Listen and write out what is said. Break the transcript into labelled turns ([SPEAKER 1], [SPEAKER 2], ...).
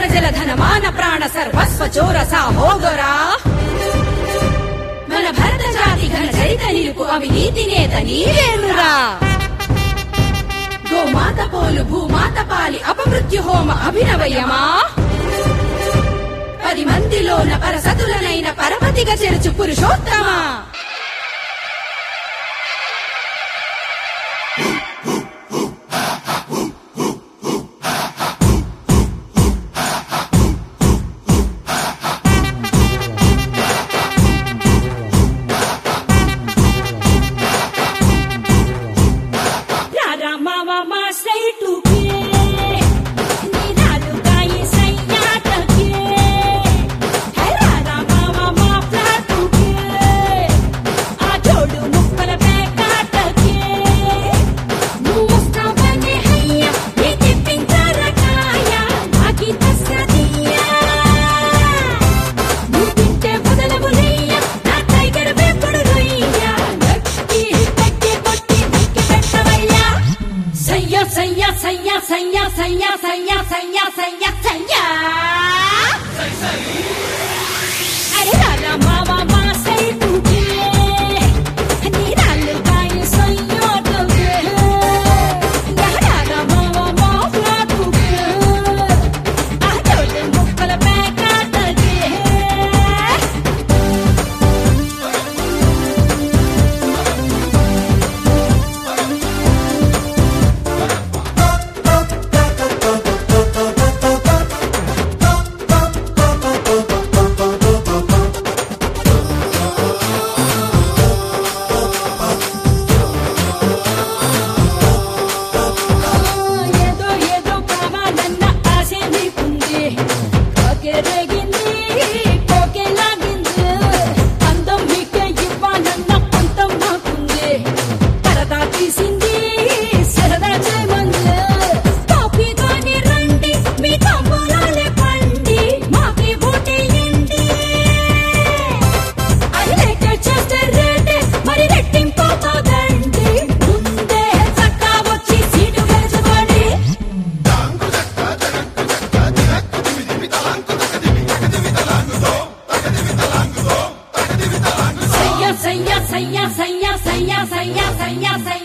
[SPEAKER 1] ప్రజల ధన మాన ప్రాణ సర్వస్వ చోర సాహోగరా మన భరత జాతి ఘన చరిత నిలుపు అవినీతి నేత నీవేనురా గోమాత పోలు భూమాత పాలి అపమృత్యు హోమ అభినవయమా పది మందిలోన పరసతులనైన పరపతిగా చెరుచు పురుషోత్తమా
[SPEAKER 2] రారా మావా మా సైటుకే నిరాలుగా ఈ సయ్యాటకే హే రారా మావా మా ఫ్లాటుకే ఆ జోడు ముక్కల పేకాటకే నువ్వు వస్తావని హయ్య నీ తిప్పించారకాయ నాకి తస్సదియా నువ్వు తింటే వదలవులయ్య నా టైగర్ వేపుడు రొయ్య నక్కి పెట్టి కొట్టి నక్కి పెట్టవయ్యా సయ్య సయ్య సయ్య సయ్య సయ్య సయ్య సయ్య సయ్య సయ్య అరే రారా మావా మా సైటుకే నీరాలు కాయ సయ్యోటకే రారా మావా మా ఫ్లాటుకే ఆ జోడు ముక్కల పేకాటకే ఏదో ఏదో కావాలన్న ఆశ నీకుంది కోకెరగింది కోకెలాగింది అందం మీకే ఇవ్వాలన్న పంతం నాకుంది పరదా తీసింది సరదా చేయమంది కాఫీ కాని రండి మీ తంబూలాలే పండి మాకి ఓటేయండి అది లేక చేస్తే రేటే మరి రెట్టింపోతుందండి ముందే చక్కా వచ్చి సీటు గెలుచుకోండి సయ్య సయ్య సయ్య సయ్య సయ్య సయ్య సయ్య సయ్య